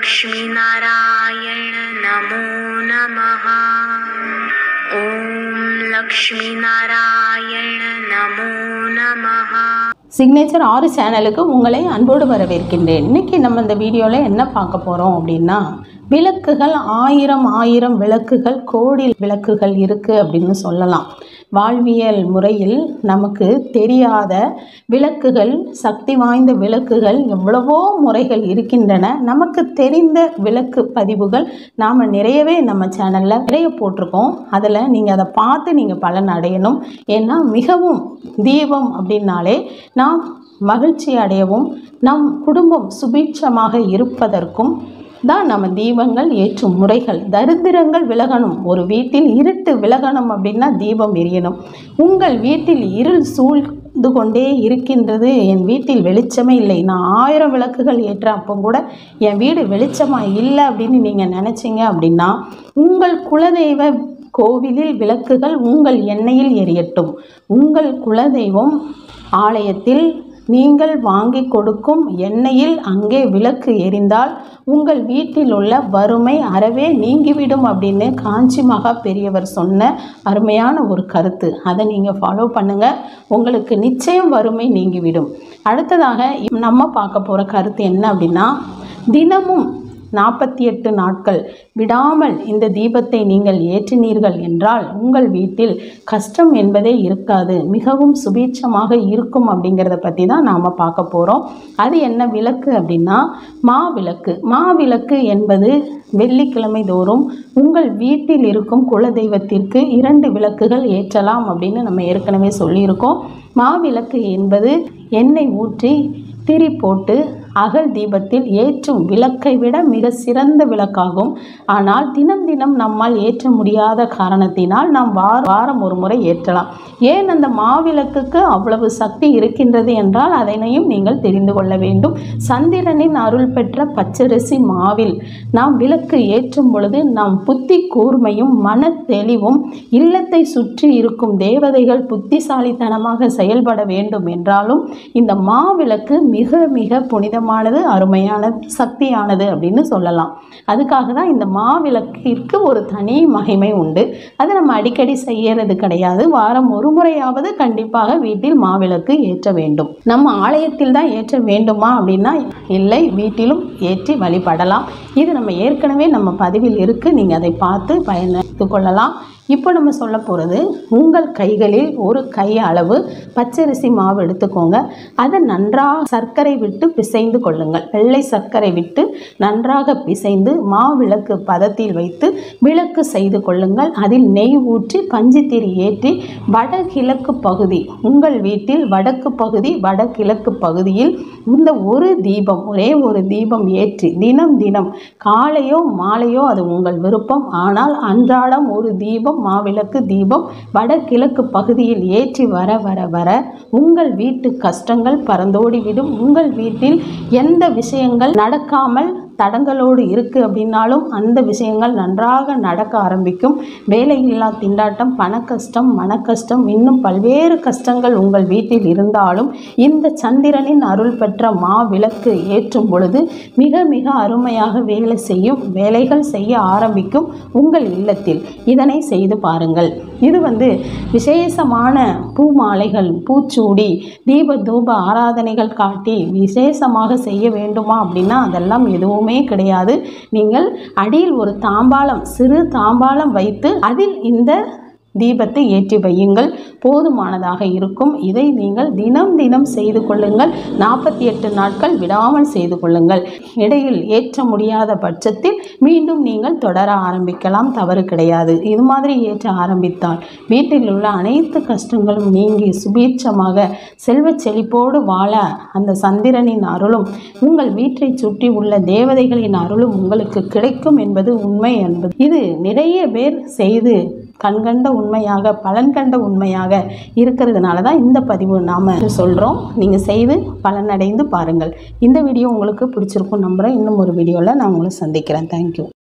लक्ष्मीनारायण नमो नमः ॐ लक्ष्मीनारायण नमो नमः சிக்னேச்சர் ஆறு சேனலுக்கு உங்களை அன்போடு வரவேற்கின்றேன் இன்னைக்கு நம்ம இந்த வீடியோவில் என்ன பார்க்க போகிறோம் அப்படின்னா விளக்குகள் ஆயிரம் ஆயிரம் விளக்குகள் கோடி விளக்குகள் இருக்குது அப்படின்னு சொல்லலாம் வாழ்வியல் முறையில் நமக்கு தெரியாத விளக்குகள் சக்தி வாய்ந்த விளக்குகள் எவ்வளவோ முறைகள் இருக்கின்றன நமக்கு தெரிந்த விளக்கு பதிவுகள் நாம் நிறையவே நம்ம சேனலில் நிறைய போட்டிருக்கோம் அதில் நீங்கள் அதை பார்த்து நீங்கள் பலன் அடையணும் ஏன்னா மிகவும் தீபம் அப்படின்னாலே நாம் மகிழ்ச்சி அடையவும் நம் குடும்பம் சுபீட்சமாக இருப்பதற்கும் தான் நம்ம தீபங்கள் ஏற்றும் முறைகள் தரித்திரங்கள் விலகணும் ஒரு வீட்டில் இருட்டு விலகணும் அப்படின்னா தீபம் எரியணும் உங்கள் வீட்டில் இருள் சூழ்ந்து கொண்டே இருக்கின்றது என் வீட்டில் வெளிச்சமே இல்லை நான் ஆயிரம் விளக்குகள் ஏற்றேன் அப்போ கூட என் வீடு வெளிச்சமாக இல்லை அப்படின்னு நீங்கள் நினச்சிங்க அப்படின்னா உங்கள் குலதெய்வ கோவிலில் விளக்குகள் உங்கள் எண்ணெயில் எரியட்டும் உங்கள் குலதெய்வம் ஆலயத்தில் நீங்கள் வாங்கி கொடுக்கும் எண்ணெயில் அங்கே விளக்கு எரிந்தால் உங்கள் வீட்டில் உள்ள வறுமை அறவே நீங்கிவிடும் அப்படின்னு காஞ்சி மகா பெரியவர் சொன்ன அருமையான ஒரு கருத்து அதை நீங்கள் ஃபாலோ பண்ணுங்கள் உங்களுக்கு நிச்சயம் வறுமை நீங்கிவிடும் அடுத்ததாக நம்ம பார்க்க போகிற கருத்து என்ன அப்படின்னா தினமும் நாற்பத்தி எட்டு நாட்கள் விடாமல் இந்த தீபத்தை நீங்கள் ஏற்றினீர்கள் என்றால் உங்கள் வீட்டில் கஷ்டம் என்பதே இருக்காது மிகவும் சுபீட்சமாக இருக்கும் அப்படிங்கிறத பற்றி தான் நாம் பார்க்க போகிறோம் அது என்ன விளக்கு அப்படின்னா மாவிளக்கு மாவிளக்கு என்பது வெள்ளிக்கிழமை தோறும் உங்கள் வீட்டில் இருக்கும் குலதெய்வத்திற்கு இரண்டு விளக்குகள் ஏற்றலாம் அப்படின்னு நம்ம ஏற்கனவே சொல்லியிருக்கோம் மாவிளக்கு என்பது எண்ணெய் ஊற்றி திரி போட்டு அகல் தீபத்தில் ஏற்றும் விளக்கை விட மிக சிறந்த விளக்காகும் ஆனால் தினம் தினம் நம்மால் ஏற்ற முடியாத காரணத்தினால் நாம் வார வாரம் ஒரு முறை ஏற்றலாம் ஏன் அந்த மாவிளக்குக்கு அவ்வளவு சக்தி இருக்கின்றது என்றால் அதனையும் நீங்கள் தெரிந்து கொள்ள வேண்டும் சந்திரனின் அருள் பெற்ற பச்சரிசி மாவில் நாம் விளக்கு ஏற்றும் பொழுது நாம் புத்தி கூர்மையும் மன தெளிவும் இல்லத்தை சுற்றி இருக்கும் தேவதைகள் புத்திசாலித்தனமாக செயல்பட வேண்டும் என்றாலும் இந்த மாவிளக்கு மிக மிக புனிதமானது அருமையானது சக்தியானது அப்படின்னு சொல்லலாம் அதுக்காக தான் இந்த மாவிளக்கிற்கு ஒரு தனி மகிமை உண்டு அது நம்ம அடிக்கடி செய்யறது கிடையாது வாரம் ஒரு முறையாவது கண்டிப்பாக வீட்டில் மாவிளக்கு ஏற்ற வேண்டும் நம்ம ஆலயத்தில் தான் ஏற்ற வேண்டுமா அப்படின்னா இல்லை வீட்டிலும் ஏற்றி வழிபடலாம் இது நம்ம ஏற்கனவே நம்ம பதிவில் இருக்குது நீங்கள் அதை பார்த்து பயனெடுத்து கொள்ளலாம் இப்போ நம்ம சொல்ல போகிறது உங்கள் கைகளில் ஒரு கை அளவு பச்சரிசி மாவு எடுத்துக்கோங்க அதை நன்றாக சர்க்கரை விட்டு பிசைந்து கொள்ளுங்கள் வெள்ளை சர்க்கரை விட்டு நன்றாக பிசைந்து மாவிளக்கு பதத்தில் வைத்து விளக்கு செய்து கொள்ளுங்கள் அதில் நெய் ஊற்றி பஞ்சுத்திரி ஏற்றி வடகிழக்கு பகுதி உங்கள் வீட்டில் வடக்கு பகுதி வடகிழக்கு பகுதியில் இந்த ஒரு தீபம் ஒரே ஒரு தீபம் ஏற்றி தினம் தினம் காலையோ மாலையோ அது உங்கள் விருப்பம் ஆனால் அன்றாடம் ஒரு தீபம் மாவிளக்கு தீபம் வடகிழக்கு பகுதியில் ஏற்றி வர வர வர உங்கள் வீட்டு கஷ்டங்கள் பறந்தோடிவிடும் உங்கள் வீட்டில் எந்த விஷயங்கள் நடக்காமல் தடங்களோடு இருக்குது அப்படின்னாலும் அந்த விஷயங்கள் நன்றாக நடக்க ஆரம்பிக்கும் வேலையில்லா திண்டாட்டம் பண கஷ்டம் மன கஷ்டம் இன்னும் பல்வேறு கஷ்டங்கள் உங்கள் வீட்டில் இருந்தாலும் இந்த சந்திரனின் அருள் பெற்ற மா விளக்கு ஏற்றும் பொழுது மிக மிக அருமையாக வேலை செய்யும் வேலைகள் செய்ய ஆரம்பிக்கும் உங்கள் இல்லத்தில் இதனை செய்து பாருங்கள் இது வந்து விசேஷமான பூ மாலைகள் பூச்சூடி தீப தூப ஆராதனைகள் காட்டி விசேஷமாக செய்ய வேண்டுமா அப்படின்னா அதெல்லாம் எதுவும் எதுவுமே கிடையாது நீங்கள் அடியில் ஒரு தாம்பாளம் சிறு தாம்பாளம் வைத்து அதில் இந்த தீபத்தை ஏற்றி வையுங்கள் போதுமானதாக இருக்கும் இதை நீங்கள் தினம் தினம் செய்து கொள்ளுங்கள் நாற்பத்தி எட்டு நாட்கள் விடாமல் செய்து கொள்ளுங்கள் இடையில் ஏற்ற முடியாத பட்சத்தில் மீண்டும் நீங்கள் தொடர ஆரம்பிக்கலாம் தவறு கிடையாது இது மாதிரி ஏற்ற ஆரம்பித்தால் வீட்டில் உள்ள அனைத்து கஷ்டங்களும் நீங்கி சுபீட்சமாக செல்வ செழிப்போடு வாழ அந்த சந்திரனின் அருளும் உங்கள் வீட்டை சுற்றி உள்ள தேவதைகளின் அருளும் உங்களுக்கு கிடைக்கும் என்பது உண்மை என்பது இது நிறைய பேர் செய்து கண்கண்ட உண்மையாக பலன் கண்ட உண்மையாக இருக்கிறதுனால தான் இந்த பதிவு நாம் சொல்கிறோம் நீங்கள் செய்து பலனடைந்து பாருங்கள் இந்த வீடியோ உங்களுக்கு பிடிச்சிருக்கும் நம்புகிறேன் இன்னும் ஒரு வீடியோவில் நான் உங்களை சந்திக்கிறேன் தேங்க்யூ